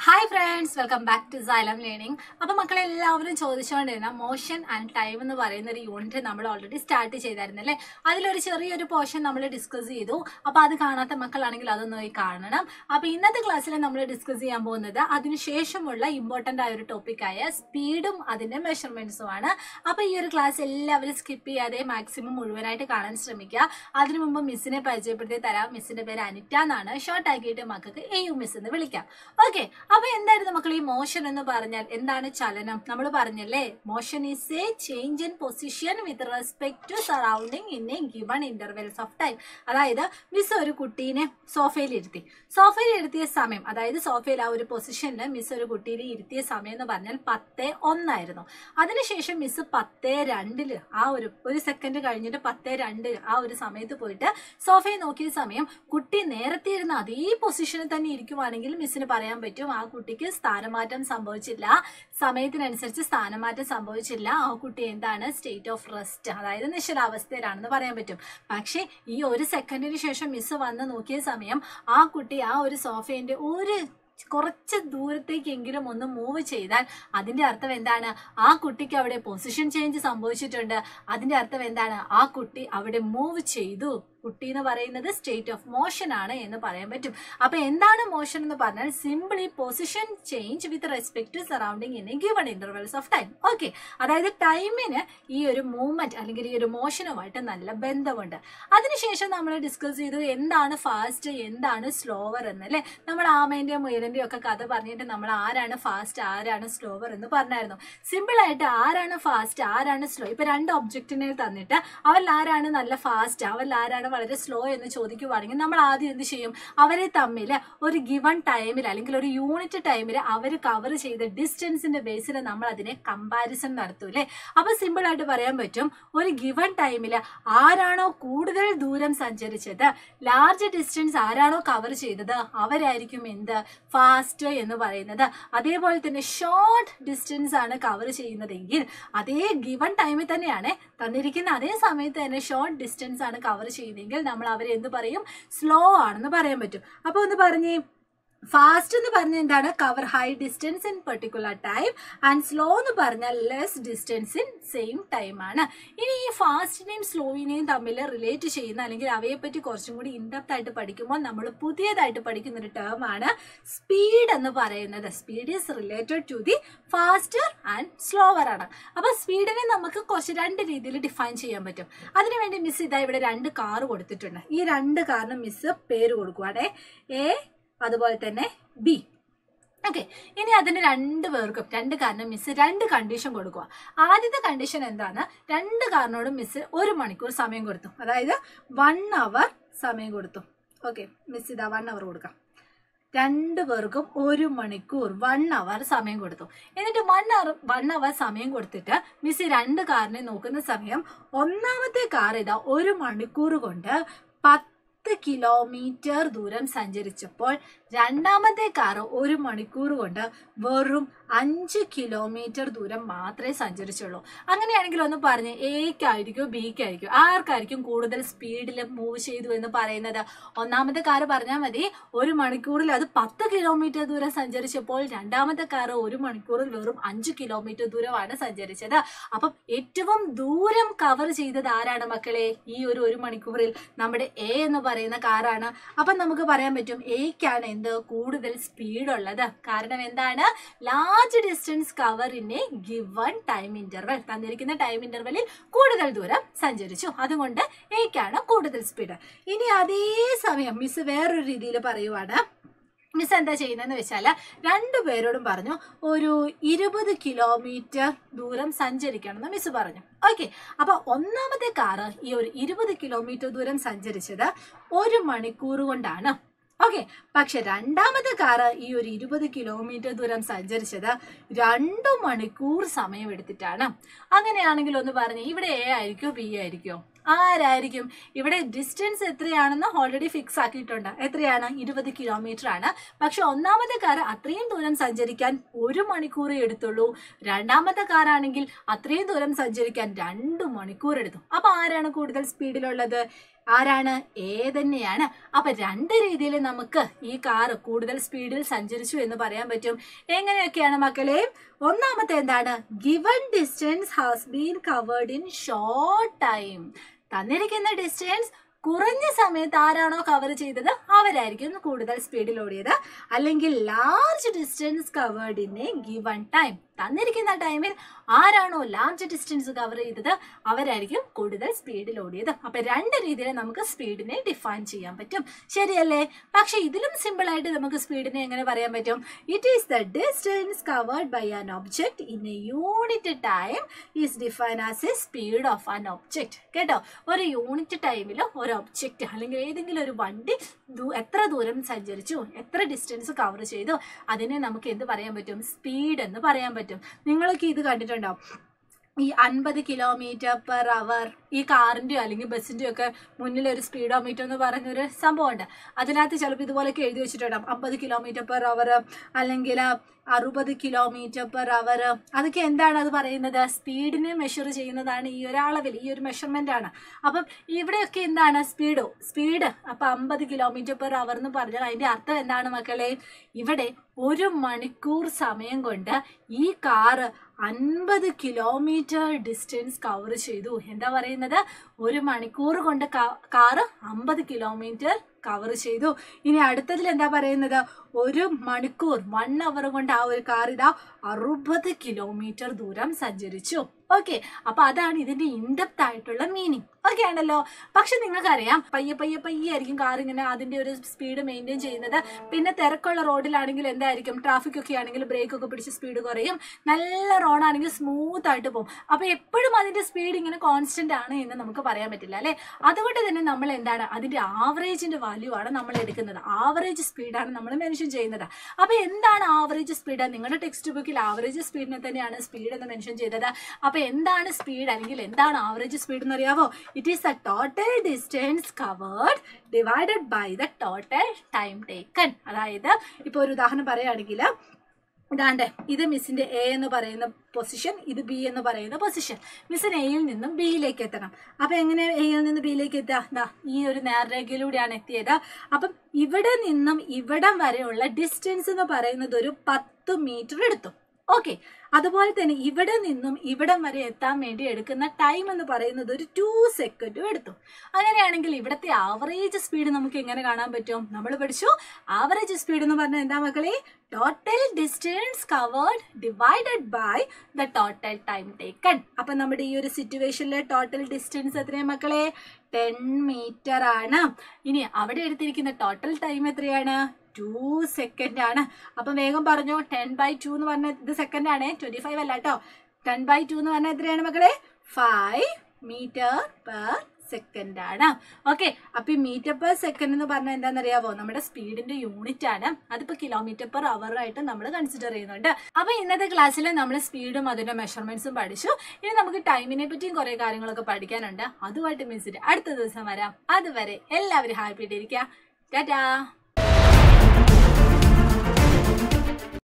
hi friends welcome back to Xylem learning അപ്പൊ മക്കളെ എല്ലാവരും ചോദിച്ചുകൊണ്ടിരുന്ന മോഷൻ ആൻഡ് ടൈം എന്ന് പറയുന്ന ഒരു യൂണിറ്റ് നമ്മൾ ഓൾറെഡി സ്റ്റാർട്ട് ചെയ്തായിരുന്നു അല്ലേ അതിലൊരു ചെറിയൊരു പോർഷൻ നമ്മൾ ഡിസ്കസ് ചെയ്തു അപ്പൊ അത് കാണാത്ത മക്കളാണെങ്കിൽ അതൊന്ന് പോയി കാണണം അപ്പൊ ഇന്നത്തെ ക്ലാസ്സിൽ നമ്മൾ ഡിസ്കസ് ചെയ്യാൻ പോകുന്നത് അതിനുശേഷമുള്ള ഇമ്പോർട്ടന്റ് ആയ ഒരു ടോപ്പിക്കായ സ്പീഡും അതിന്റെ മെഷർമെന്റ്സും ആണ് അപ്പൊ ഈ ഒരു ക്ലാസ് എല്ലാവരും സ്കിപ്പ് ചെയ്യാതെ മാക്സിമം മുഴുവനായിട്ട് കാണാൻ ശ്രമിക്കുക അതിനു മുമ്പ് മിസ്സിനെ പരിചയപ്പെടുത്തി തരാം മിസ്സിന്റെ പേര് അനിറ്റ എന്നാണ് ഷോർട്ട് ആക്കിയിട്ട് മക്കൾക്ക് എ യു മിസ് എന്ന് വിളിക്കാം ഓക്കെ അപ്പൊ എന്തായിരുന്നു മക്കൾ ഈ മോഷൻ എന്ന് പറഞ്ഞാൽ എന്താണ് ചലനം നമ്മൾ പറഞ്ഞല്ലേ motion is a change in position with respect to surrounding in a given intervals of time അതായത് മിസ് ഒരു കുട്ടീനെ സോഫയിൽ ഇരുത്തി സോഫയിൽ ഇരുത്തിയ സമയം അതായത് സോഫയിൽ ആ ഒരു പൊസിഷനിൽ മിസ് ഒരു കുട്ടീനെ ഇരുത്തിയ സമയം എന്ന് പറഞ്ഞാൽ പത്ത് ഒന്നായിരുന്നു അതിനുശേഷം മിസ് പത്ത് രണ്ടില് ആ ഒരു ഒരു സെക്കൻഡ് കഴിഞ്ഞിട്ട് പത്ത് രണ്ട് ആ ഒരു സമയത്ത് പോയിട്ട് സോഫയിൽ നോക്കിയ സമയം കുട്ടി നേരത്തെ ഇരുന്ന അതേ പൊസിഷനിൽ തന്നെ ഇരിക്കുവാണെങ്കിൽ മിസ്സിന് പറയാൻ പറ്റും ആ കുട്ടിക്ക് സ്ഥാനമാറ്റം സംഭവിച്ചില്ല സമയത്തിനനുസരിച്ച് സ്ഥാനമാറ്റം സംഭവിച്ചില്ല ആ കുട്ടി എന്താണ് സ്റ്റേറ്റ് ഓഫ് റെസ്റ്റ് അതായത് നിശ്ചലാവസ്ഥയിലാണെന്ന് പറയാൻ പറ്റും പക്ഷേ ഈ ഒരു സെക്കൻഡിന് ശേഷം മിസ് വന്ന് നോക്കിയ സമയം ആ കുട്ടി ആ ഒരു സോഫയുടെ ഒരു കുറച്ച് ദൂരത്തേക്കെങ്കിലും ഒന്ന് മൂവ് ചെയ്താൽ അതിന്റെ അർത്ഥം എന്താണ് ആ കുട്ടിക്ക് അവിടെ പൊസിഷൻ ചേഞ്ച് സംഭവിച്ചിട്ടുണ്ട് അതിന്റെ അർത്ഥം എന്താണ് ആ കുട്ടി അവിടെ മൂവ് ചെയ്തു കുട്ടി എന്ന് പറയുന്നത് സ്റ്റേറ്റ് ഓഫ് മോഷൻ ആണ് എന്ന് പറയാൻ പറ്റും അപ്പൊ എന്താണ് മോഷൻ എന്ന് പറഞ്ഞാൽ simply position change with respect to surrounding in a given intervals of time okay അതായത് ടൈമിന് ഈ ഒരു മൂവ്മെന്റ് അല്ലെങ്കിൽ ഈ ഒരു മോഷനുമായിട്ട് നല്ല ബന്ധമുണ്ട് അതിനുശേഷം നമ്മൾ ഡിസ്കസ് ചെയ്തു എന്താണ് ഫാസ്റ്റ് എന്താണ് സ്ലോവർ എന്ന് അല്ലെ നമ്മൾ ആമേന്റെയും മുയലിന്റെയും ഒക്കെ കഥ പറഞ്ഞിട്ട് നമ്മൾ ആരാണ് ഫാസ്റ്റ് ആരാണ് സ്ലോവർ എന്ന് പറഞ്ഞായിരുന്നു സിമ്പിൾ ആയിട്ട് ആരാണ് ഫാസ്റ്റ് ആരാണ് സ്ലോ ഇപ്പൊ രണ്ട് ഒബ്ജക്റ്റിനെ തന്നിട്ട് അവരിൽ ആരാണ് നല്ല ഫാസ്റ്റ് അവരിൽ ആരാണ് വളരെ സ്ലോ എന്ന് ചോദിക്കുവാണെങ്കിൽ നമ്മൾ ആദ്യം എന്ത് ചെയ്യും അവരെ തമ്മിൽ ഒരു ഗിവൺ ടൈമിൽ അല്ലെങ്കിൽ ഒരു യൂണിറ്റ് ടൈമിൽ അവർ കവർ ചെയ്ത ഡിസ്റ്റൻസിന്റെ ബേസിൽ നമ്മൾ അതിനെ കമ്പാരിസൺ നടത്തൂലേ അപ്പൊ സിമ്പിൾ ആയിട്ട് പറയാൻ പറ്റും ഒരു ഗിവൺ ടൈമിൽ ആരാണോ കൂടുതൽ ദൂരം സഞ്ചരിച്ചത് ലാർജ് ഡിസ്റ്റൻസ് ആരാണോ കവർ ചെയ്തത് അവരായിരിക്കും എന്ത് ഫാസ്റ്റ് എന്ന് പറയുന്നത് അതേപോലെ തന്നെ ഷോർട്ട് ഡിസ്റ്റൻസ് ആണ് കവർ ചെയ്യുന്നതെങ്കിൽ അതേ ഗിവൺ ടൈമിൽ തന്നെയാണ് തന്നിരിക്കുന്ന അതേ സമയത്ത് തന്നെ ഷോർട്ട് ഡിസ്റ്റൻസ് ആണ് കവർ ചെയ്യുന്നതെങ്കിൽ നമ്മൾ അവരെ എന്ത് പറയും സ്ലോ ആണെന്ന് പറയാൻ പറ്റും അപ്പൊ ഒന്ന് പറഞ്ഞേ ഫാസ്റ്റ് എന്ന് പറഞ്ഞ എന്താണ് cover high distance in particular time and slow എന്ന് പറഞ്ഞാൽ less distance in same time ആണ് ഇനി ഈ ഫാസ്റ്റിനെയും സ്ലോയിനെയും തമ്മിൽ റിലേറ്റ് ചെയ്യുന്ന അല്ലെങ്കിൽ അവയെ പറ്റി കുറച്ചും കൂടി ഇൻഡെപ്ത് ആയിട്ട് പഠിക്കുമ്പോൾ നമ്മൾ പുതിയതായിട്ട് പഠിക്കുന്ന ഒരു ടേം ആണ് സ്പീഡ് എന്ന് പറയുന്നത് speed is related to the faster and slower ആണ് അപ്പൊ സ്പീഡിനെ നമുക്ക് കുറച്ച് രണ്ട് രീതിയിൽ ഡിഫൈൻ ചെയ്യാൻ പറ്റും അതിനുവേണ്ടി മിസ് ഇതാ ഇവിടെ രണ്ട് കാർ കൊടുത്തിട്ടുണ്ട് ഈ രണ്ട് കാറിന് മിസ് പേര് കൊടുക്കുവാണേ എ അതുപോലെ തന്നെ ബി ഓക്കെ ഇനി അതിന് രണ്ട് പേർക്കും രണ്ട് കാരണം മിസ് രണ്ട് കണ്ടീഷൻ കൊടുക്കുക ആദ്യത്തെ കണ്ടീഷൻ എന്താണ് രണ്ട് കാരനോടും മിസ് ഒരു മണിക്കൂർ സമയം കൊടുത്തു അതായത് വൺ അവർ സമയം കൊടുത്തു ഓക്കെ മിസ് ഇതാ വൺ അവർ കൊടുക്കാം രണ്ടു പേർക്കും ഒരു മണിക്കൂർ വൺ അവർ സമയം കൊടുത്തു എന്നിട്ട് വൺ അവർ വൺ അവർ സമയം കൊടുത്തിട്ട് മിസ് രണ്ട് കാറിനെ നോക്കുന്ന സമയം ഒന്നാമത്തെ കാർ ഇതാ ഒരു മണിക്കൂർ കൊണ്ട് പത്ത് കിലോമീറ്റർ ദൂരം സഞ്ചരിച്ചപ്പോൾ രണ്ടാമത്തെ കാർ ഒരു മണിക്കൂർ കൊണ്ട് വെറും അഞ്ച് കിലോമീറ്റർ ദൂരം മാത്രമേ സഞ്ചരിച്ചുള്ളൂ അങ്ങനെയാണെങ്കിൽ ഒന്ന് പറഞ്ഞ് എക്കായിരിക്കും ബിക്കായിരിക്കും ആർക്കായിരിക്കും കൂടുതൽ സ്പീഡിൽ മൂവ് ചെയ്തു എന്ന് പറയുന്നത് ഒന്നാമത്തെ കാർ പറഞ്ഞാൽ മതി ഒരു മണിക്കൂറിൽ അത് പത്ത് കിലോമീറ്റർ ദൂരം സഞ്ചരിച്ചപ്പോൾ രണ്ടാമത്തെ കാർ ഒരു മണിക്കൂറിൽ വെറും അഞ്ച് കിലോമീറ്റർ ദൂരമാണ് സഞ്ചരിച്ചത് അപ്പം ഏറ്റവും ദൂരം കവർ ചെയ്തത് ആരാണ് മക്കളെ ഈ ഒരു ഒരു മണിക്കൂറിൽ നമ്മുടെ എ എന്ന് പറയുന്ന കാറാണ് അപ്പം നമുക്ക് പറയാൻ പറ്റും എക്കാണ് എന്ത് കൂടുതൽ സ്പീഡ് ഉള്ളത് കാരണം എന്താണ് large distance cover in a given time interval തന്നിരിക്കുന്ന ടൈം ഇന്റർവെല്ലിൽ കൂടുതൽ ദൂരം സഞ്ചരിച്ചു അതുകൊണ്ട് എക്കാണ് കൂടുതൽ സ്പീഡ് ഇനി അതേ സമയം മിസ് വേറൊരു രീതിയിൽ പറയുവാണ് മിസ് എന്താ ചെയ്യുന്നതെന്ന് വെച്ചാൽ രണ്ടു പേരോടും പറഞ്ഞു ഒരു ഇരുപത് കിലോമീറ്റർ ദൂരം സഞ്ചരിക്കണം എന്ന് മിസ് പറഞ്ഞു ഓക്കെ അപ്പൊ ഒന്നാമത്തെ കാറ് ഈ ഒരു ഇരുപത് കിലോമീറ്റർ ദൂരം സഞ്ചരിച്ചത് ഒരു മണിക്കൂർ കൊണ്ടാണ് ഓക്കെ പക്ഷെ രണ്ടാമത്തെ കാറ് ഈ ഒരു ഇരുപത് കിലോമീറ്റർ ദൂരം സഞ്ചരിച്ചത് രണ്ടു മണിക്കൂർ സമയം എടുത്തിട്ടാണ് അങ്ങനെയാണെങ്കിൽ ഒന്ന് പറഞ്ഞു ഇവിടെ എ ആയിരിക്കോ ബി ആയിരിക്കോ ആരായിരിക്കും ഇവിടെ ഡിസ്റ്റൻസ് എത്രയാണെന്ന് ഓൾറെഡി ഫിക്സ് ആക്കിയിട്ടുണ്ട് എത്രയാണ് ഇരുപത് കിലോമീറ്റർ ആണ് പക്ഷെ ഒന്നാമത്തെ കാർ അത്രയും ദൂരം സഞ്ചരിക്കാൻ ഒരു മണിക്കൂറേ എടുത്തുള്ളൂ രണ്ടാമത്തെ കാറാണെങ്കിൽ അത്രയും ദൂരം സഞ്ചരിക്കാൻ രണ്ട് മണിക്കൂർ എടുത്തു അപ്പൊ ആരാണ് കൂടുതൽ സ്പീഡിലുള്ളത് ആരാണ് എ തന്നെയാണ് അപ്പൊ രണ്ട് രീതിയിൽ നമുക്ക് ഈ കാർ കൂടുതൽ സ്പീഡിൽ സഞ്ചരിച്ചു എന്ന് പറയാൻ പറ്റും എങ്ങനെയൊക്കെയാണ് മക്കളെ ഒന്നാമത്തെ എന്താണ് given distance has been covered in short time തന്നിരിക്കുന്ന ഡിസ്റ്റൻസ് കുറഞ്ഞ സമയത്ത് ആരാണോ കവർ ചെയ്തത് അവരായിരിക്കും കൂടുതൽ സ്പീഡിൽ ഓടിയത് അല്ലെങ്കിൽ large distance covered in a given time തന്നിരിക്കുന്ന ടൈമിൽ ആരാണോ ലാർജ് ഡിസ്റ്റൻസ് കവർ ചെയ്തത് അവരായിരിക്കും കൂടുതൽ സ്പീഡിൽ ഓടിയത് അപ്പൊ രണ്ട് രീതിയിൽ നമുക്ക് സ്പീഡിനെ ഡിഫൈൻ ചെയ്യാൻ പറ്റും ശരിയല്ലേ പക്ഷെ ഇതിലും സിമ്പിൾ ആയിട്ട് നമുക്ക് സ്പീഡിനെ എങ്ങനെ പറയാൻ പറ്റും it is the distance covered by an object in a unit time is define as a speed of an object കേട്ടോ ഒരു യൂണിറ്റ് ടൈമിൽ ഒരു ഒബ്ജെക്റ്റ് അല്ലെങ്കിൽ ഏതെങ്കിലും ഒരു വണ്ടി ദൂ- എത്ര ദൂരം സഞ്ചരിച്ചു എത്ര ഡിസ്റ്റൻസ് കവർ ചെയ്തു അതിനെ നമുക്ക് എന്ത് പറയാൻ പറ്റും സ്പീഡ് എന്ന് പറയാൻ പറ്റും നിങ്ങളൊക്കെ ഇത് കണ്ടിട്ടുണ്ടാവും ഈ അൻപത് കിലോമീറ്റർ പെർ അവർ ഈ കാറിൻ്റെയോ അല്ലെങ്കിൽ ബസ്സിൻ്റെയോ ഒക്കെ മുന്നിൽ ഒരു സ്പീഡോമീറ്റർ എന്ന് പറഞ്ഞൊരു സംഭവമുണ്ട് അതിനകത്ത് ചിലപ്പോൾ ഇതുപോലൊക്കെ എഴുതി വെച്ചിട്ടുണ്ടാവും അമ്പത് കിലോമീറ്റർ പെർ അവർ അല്ലെങ്കിൽ അറുപത് കിലോമീറ്റർ പെർ അവർ അതൊക്കെ എന്താണ് അത് പറയുന്നത് സ്പീഡിനെ മെഷർ ചെയ്യുന്നതാണ് ഈ ഒരു അളവിൽ ഈ ഒരു മെഷർമെൻ്റ് ആണ് അപ്പം ഇവിടെയൊക്കെ എന്താണ് സ്പീഡോ സ്പീഡ് അപ്പം അമ്പത് കിലോമീറ്റർ പെർ അവർ എന്ന് പറഞ്ഞാൽ അതിൻ്റെ അർത്ഥം എന്താണ് മക്കളെ ഇവിടെ ഒരു മണിക്കൂർ സമയം കൊണ്ട് ഈ കാറ് അൻപത് കിലോമീറ്റർ ഡിസ്റ്റൻസ് കവർ ചെയ്തു എന്താ പറയുന്നത് ഒരു മണിക്കൂർ കൊണ്ട് കാ- കാറ് അമ്പത് കിലോമീറ്റർ കവർ ചെയ്തു ഇനി അടുത്തതിൽ എന്താ പറയുന്നത് ഒരു മണിക്കൂർ വൺ അവർ കൊണ്ട് ആ ഒരു കാർ ഇതാ അറുപത് കിലോമീറ്റർ ദൂരം സഞ്ചരിച്ചു ഓക്കെ അപ്പൊ അതാണ് ഇതിന്റെ ഇൻഡെപ്ത് ആയിട്ടുള്ള മീനിങ് ഓക്കെ ആണല്ലോ പക്ഷെ നിങ്ങൾക്കറിയാം പയ്യെ പയ്യെ പയ്യെ ആയിരിക്കും കാർ ഇങ്ങനെ അതിന്റെ ഒരു സ്പീഡ് മെയിൻറ്റെയിൻ ചെയ്യുന്നത് പിന്നെ തിരക്കുള്ള റോഡിലാണെങ്കിൽ എന്തായിരിക്കും ട്രാഫിക് ഒക്കെ ആണെങ്കിൽ ബ്രേക്ക് ഒക്കെ പിടിച്ച് സ്പീഡ് കുറയും നല്ല റോഡാണെങ്കിൽ സ്മൂത്ത് ആയിട്ട് പോകും അപ്പൊ എപ്പോഴും അതിന്റെ സ്പീഡ് ഇങ്ങനെ കോൺസ്റ്റന്റ് ആണ് എന്ന് നമുക്ക് പറയാൻ പറ്റില്ല അല്ലെ അതുകൊണ്ട് തന്നെ നമ്മൾ എന്താണ് അതിന്റെ ആവറേജിന്റെ വാല്യൂ ആണ് നമ്മൾ എടുക്കുന്നത് ആവറേജ് സ്പീഡാണ് നമ്മൾ മെൻഷൻ ചെയ്യുന്നത് അപ്പൊ എന്താണ് ആവറേജ് സ്പീഡ് നിങ്ങളുടെ ടെക്സ്റ്റ് ബുക്കിൽ ആവറേജ് സ്പീഡിനെ തന്നെയാണ് സ്പീഡ് എന്ന് മെൻഷൻ ചെയ്തത് അപ്പൊ എന്താണ് സ്പീഡ് അല്ലെങ്കിൽ എന്താണ് ആവറേജ് സ്പീഡ് എന്ന് അറിയാവോ it is the total distance covered divided by the total time taken അതായത് ഇപ്പൊ ഒരു ഉദാഹരണം പറയുകയാണെങ്കിൽ ഇതാണ്ട് ഇത് മിസ്സിന്റെ എ എന്ന് പറയുന്ന പൊസിഷൻ ഇത് ബി എന്ന് പറയുന്ന പൊസിഷൻ മിസ്സിന് എയിൽ നിന്നും ബിയിലേക്ക് എത്തണം അപ്പൊ എങ്ങനെ എയിൽ നിന്ന് ബിയിലേക്ക് എത്തുക ദാ ഈ ഒരു നേർരേഖയിലൂടെയാണ് എത്തിയത് അപ്പം ഇവിടെ നിന്നും ഇവിടം വരെയുള്ള ഡിസ്റ്റൻസ് എന്ന് പറയുന്നത് ഒരു പത്ത് മീറ്റർ എടുത്തു ഓക്കെ അതുപോലെ തന്നെ ഇവിടെ നിന്നും ഇവിടം വരെ എത്താൻ വേണ്ടി എടുക്കുന്ന ടൈം എന്ന് പറയുന്നത് ഒരു ടു സെക്കൻഡും എടുത്തു അങ്ങനെയാണെങ്കിൽ ഇവിടുത്തെ ആവറേജ് സ്പീഡ് നമുക്ക് എങ്ങനെ കാണാൻ പറ്റും നമ്മൾ പഠിച്ചു ആവറേജ് സ്പീഡ് എന്ന് പറഞ്ഞാൽ എന്താ മക്കളെ total distance covered divided by the total time taken അപ്പൊ നമ്മുടെ ഈ ഒരു സിറ്റുവേഷനിലെ ടോട്ടൽ ഡിസ്റ്റൻസ് എത്രയാണ് മക്കളെ ടെൻ മീറ്റർ ആണ് ഇനി അവിടെ എടുത്തിരിക്കുന്ന ടോട്ടൽ ടൈം എത്രയാണ് ടു സെക്കൻഡ് ആണ് അപ്പം വേഗം പറഞ്ഞു ടെൻ ബൈ ടു എന്ന് പറഞ്ഞ ഇത് സെക്കൻഡ് ആണ് ട്വന്റി ഫൈവ് അല്ല കേട്ടോ ടെൻ ബൈ ടു എന്ന് പറഞ്ഞാൽ എത്രയാണ് മക്കളെ ഫൈവ് മീറ്റർ പെർ സെക്കൻഡ് ആണ് ഓക്കെ അപ്പൊ ഈ മീറ്റർ പെർ സെക്കൻഡ് എന്ന് പറഞ്ഞാൽ എന്താണെന്നറിയാവോ നമ്മുടെ സ്പീഡിന്റെ യൂണിറ്റ് ആണ് അതിപ്പോ കിലോമീറ്റർ പെർ അവർ ആയിട്ട് നമ്മൾ കൺസിഡർ ചെയ്യുന്നുണ്ട് അപ്പൊ ഇന്നത്തെ ക്ലാസ്സിൽ നമ്മൾ സ്പീഡും അതിന്റെ മെഷർമെന്റ്സും പഠിച്ചു ഇനി നമുക്ക് ടൈമിനെ പറ്റിയും കുറെ കാര്യങ്ങളൊക്കെ പഠിക്കാനുണ്ട് അതുമായിട്ട് മിസ്സിട്ട് അടുത്ത ദിവസം വരാം അതുവരെ എല്ലാവരും ഹാപ്പി ആയിട്ടിരിക്കുക ടാറ്റാ